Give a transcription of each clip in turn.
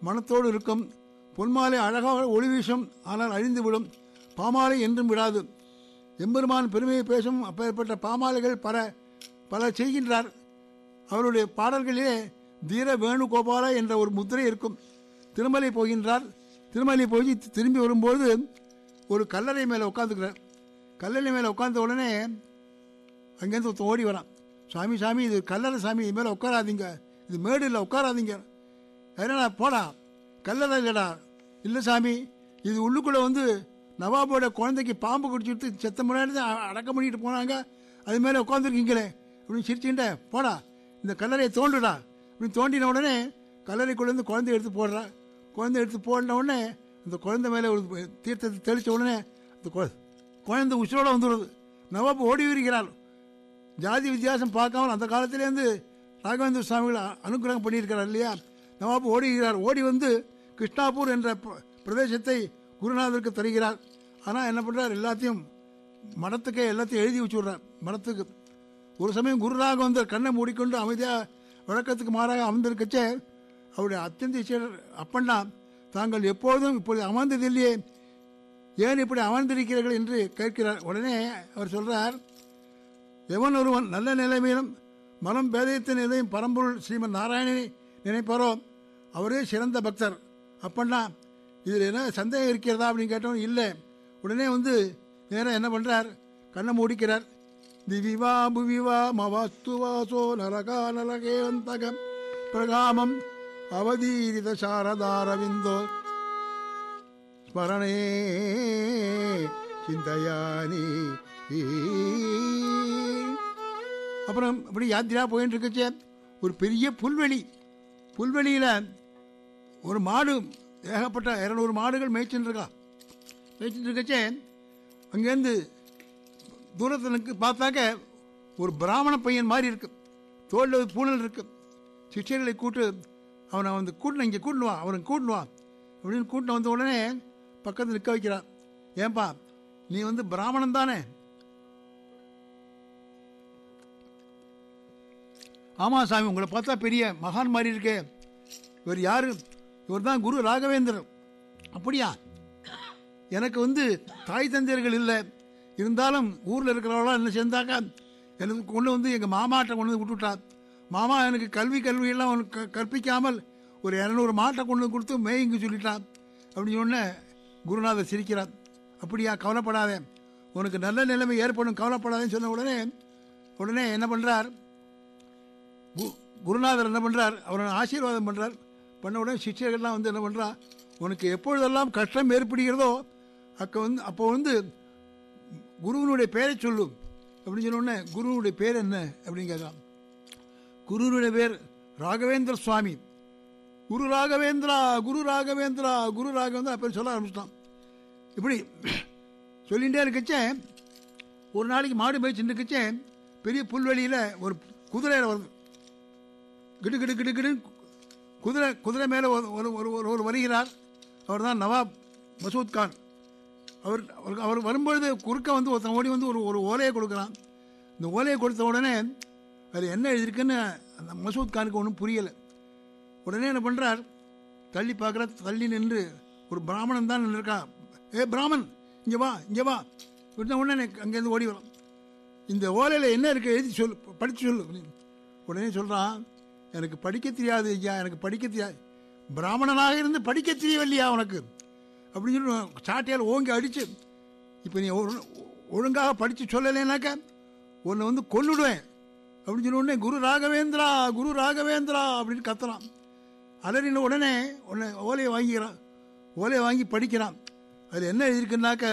மனத்தோடு இருக்கும் பொன்மாலை அழகாக ஒளி வீசும் ஆனால் அழிந்துவிடும் பாமாலை என்றும் விடாது எம்பெருமான் பெருமையை பேசும் அப்பேற்பட்ட பாமாலைகள் பல பல செய்கின்றார் அவருடைய பாடல்களிலே தீர வேணுகோபாலா என்ற ஒரு முத்திரை இருக்கும் திருமலை போகின்றார் திருமலை போய் திரும்பி வரும்போது ஒரு கல்லறை மேலே உட்காந்துக்கிறார் கல்லறை மேலே உட்கார்ந்த உடனே அங்கேருந்து ஒருத்தன் ஓடி வரான் சாமி சாமி இது கல்லறை சாமி இது மேலே உட்காராதீங்க இது மேடு இல்லை உட்காராதீங்க என்னடா போடா கல்லறை இல்லைடா இல்லை சாமி இது உள்ளுக்குள்ளே வந்து நவாபோட குழந்தைக்கு பாம்பு குடிச்சுட்டு செத்த முன்னாடி தான் அ- அடக்கம் பண்ணிட்டு போனாங்க அது மேலே உட்காந்துருக்கீங்களே அப்படின்னு சிரிச்சுட்ட போடா இந்த கல்லறையை தோண்டுடா அப்படின்னு தோண்டின உடனே கல்லறைக்குள்ளேருந்து குழந்தை எடுத்து போடுறா குழந்தை எடுத்து போடின உடனே அந்த குழந்தை மேலே ஒரு தீர்த்தத்தை தெளித்த உடனே அந்த குழ- குழந்தை உசுரோட வந்துடுது நவாப் ஓடி வருகிறார் ஜாதி வித்தியாசம் பார்க்காமல் அந்த காலத்திலேருந்து ராகவேந்திர சுவாமிகள் அ- அனுக்கிரகம் பண்ணியிருக்கிறார் இல்லையா நவாப் ஓடுகிறார் ஓடி வந்து கிருஷ்ணாபூர் என்ற பிர- பிரதேசத்தை குருநாதருக்கு தருகிறார் ஆனால் என்ன பண்ணுறார் எல்லாத்தையும் மடத்துக்கே எல்லாத்தையும் எழுதி வச்சுடுறார் மடத்துக்கு ஒரு சமயம் குருராகவந்தர் கண்ணை மூடிக்கொண்டு அமைதியாக வழக்கத்துக்கு மாறாக அமர்ந்திருக்கச்சே அவருடைய அத்தியந்த சீடர் அப்பண்ணா தாங்கள் எப்பொழுதும் இப்பொழுது அமர்ந்ததில்லையே ஏன் இப்படி அமர்ந்திருக்கிறீர்கள் என்று கேட்கிறார் உடனே அவர் சொல்றார் எவன் ஒருவன் நல்ல நிலைமையிலும் மனம் பேதயத்தின் நிலையும் பரம்பொருள் ஸ்ரீமன் நாராயணனை நினைப்பாரோ அவரே சிறந்த பக்தர் அப்பண்ணா இதில் என்ன சந்தேகம் இருக்கிறதா அப்படின்னு கேட்டவன் இல்லை உடனே வந்து நேரம் என்ன பண்றார் கண்ணை மூடிக்கிறார் திவிவா புவிவா மவாஸ்து வாசோ நரகா நரகேவந்தகம் பிரகாமம் அவதீரித சாரதாரவிந்தோ ஸ்மரணே சிந்தையானி அப்புறம் இப்படி யாத்திரா போயிட்டு இருக்கச்சே ஒரு பெரிய புல்வெளி புல்வெளியில் ஒரு மாடு ஏகப்பட்ட இரநூறு மாடுகள் மேய்ச்சின்னு இருக்கா மேய்ச்சிட்டு இருக்கச்சே அங்கேருந்து தூரத்தில் நிற்கு பார்த்தாக்க ஒரு பிராமண பையன் மாதிரி இருக்கு தோளில் ஒரு பூனல் இருக்கு சிஷ்யர்களை கூட்டு அவனை வந்து கூட்டின இங்கே கூட்டினுவான் அவனை கூட்டினுவான் அப்படின்னு கூட்டின வந்த உடனே பக்கத்தில் நிற்க வைக்கிறான் ஏன்பா நீ வந்து பிராமணன் தானே ஆமா சாமி உங்களை பார்த்தா பெரிய மகான் மாதிரி இருக்கே இவர் யாரு இவர் தான் குரு ராகவேந்திரர் அப்படியா எனக்கு வந்து தாய் தந்தையர்கள் இல்லை இருந்தாலும் ஊரில் இருக்கிறவங்களாம் என்ன சேர்ந்தாக்கா எனக்கு கொண்டு வந்து எங்கள் மாமாட்டை கொண்டு வந்து விட்டுவிட்டா மாமா எனக்கு கல்வி கல்வியெல்லாம் அவனுக்கு க- கற்பிக்காமல் ஒரு இரநூறு மாட்டை கொண்டு வந்து கொடுத்து மேய்ங்க சொல்லிட்டான் அப்படின்னு சொன்ன குருநாதர் சிரிக்கிறார் அப்படியா கவலைப்படாதே உனக்கு நல்ல நிலைமை ஏற்படும் கவலைப்படாதேன்னு சொன்ன உடனே உடனே என்ன பண்ணுறார் கு- குருநாதர் என்ன பண்றார் அவரை ஆசீர்வாதம் பண்றார் பண்ண உடனே சிஷ்யர்கள்லாம் வந்து என்ன பண்றா உனக்கு எப்பொழுதெல்லாம் கஷ்டம் ஏற்படுகிறதோ அக்க வந்து அப்போ வந்து குருவினுடைய பெயரை சொல்லும் அப்படின்னு சொன்ன உடனே குருவினுடைய பேர் என்ன அப்படின்னு கேட்கலாம் குருவினுடைய பேர் ராகவேந்திர சுவாமி குரு ராகவேந்திரா குரு ராகவேந்திரா குரு ராகவேந்திரா பேர் சொல்ல ஆரம்பிச்சிட்டான் இப்படி சொல்லிகிட்டே இருக்கச்சே ஒரு நாளைக்கு மாடு மேய்ச்சிட்டு இருக்கச்சே பெரிய புல்வெளியில் ஒரு குதிரையில் வருது கிடு கிடு கிடு கிடு குதிரை குதிரை மேலே ஒரு ஒரு ஒரு ஒரு- ஒரு வருகிறார் அவர் தான் நவாப் மசூத் கான் அவர் அவர் அவர் வரும்பொழுது குறுக்க வந்து ஒருத்தன் ஓடி வந்து ஒரு ஒரு ஓலையை கொடுக்குறான் இந்த ஓலையை கொடுத்த உடனே அது என்ன எழுதியிருக்குன்னு அந்த மசூத் கானுக்கு ஒன்றும் புரியலை உடனே என்ன பண்ணுறார் தள்ளி பார்க்குற தள்ளி நின்று ஒரு பிராமணன் தான் நின்றுருக்கான் ஏ பிராமன் இங்கே வா இங்கே வா விட்ட உடனே அங்கேருந்து ஓடி வரும் இந்த ஓலையில் என்ன இருக்கு எழுதி சொல்லு படித்து சொல்லு அப்படின்னு. உடனே சொல்கிறான் எனக்கு படிக்க தெரியாது ஐயா எனக்கு படிக்க தெரியாது பிராமணனாக இருந்து படிக்க தெரியவில்லையா உனக்கு அப்படின்னு சொல்லி சாட்டையால் ஓங்கி அடிச்சு இப்போ நீ ஒழு- ஒழுங்காக படித்து சொல்லலைனாக்க உன்னை வந்து கொன்னுடுவேன் அப்படின்னு சொன்ன உடனே குரு ராகவேந்திரா குரு ராகவேந்திரா அப்படின்னு கத்துறான் அலறின உடனே உடனே ஓலையை வாங்கிக்கிறான் ஓலையை வாங்கி படிக்கிறான் அதில் என்ன எழுதியிருக்குன்னாக்க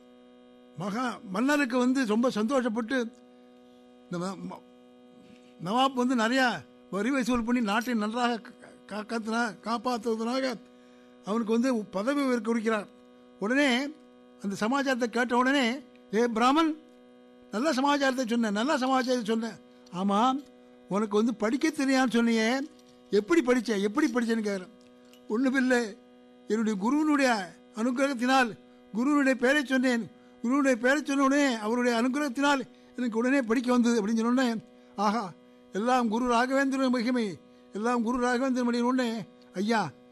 மகா மன்னருக்கு வந்து ரொம்ப சந்தோஷப்பட்டு இந்த ம- ம- நவாப் வந்து நிறையா வரி வசூல் பண்ணி நாட்டை நன்றாக கா- காக்கத்தினா காப்பாற்றுவதனாக அவனுக்கு வந்து பதவி உயர்வு கொடுக்கிறார் உடனே அந்த சமாச்சாரத்தை கேட்ட உடனே ஏ பிராமன் நல்ல சமாச்சாரத்தை சொன்னேன் நல்ல சமாச்சாரத்தை சொன்னேன் ஆமாம் உனக்கு வந்து படிக்க தெரியான்னு சொன்னியே எப்படி படிச்ச எப்படி படிச்சேன்னு கேட்குறேன் ஒன்றுமில்லை என்னுடைய குருவினுடைய அனுகிரகத்தினால் குருவினுடைய பெயரை சொன்னேன் குருவினுடைய பெயரை சொன்ன உடனே அவருடைய அனுகிரகத்தினால் எனக்கு உடனே படிக்க வந்தது அப்படின்னு சொன்ன உடனே ஆஹா எல்லாம் குரு ராகவேந்திர மகிமை எல்லாம் குரு ராகவேந்திர மணி உடனே ஐயா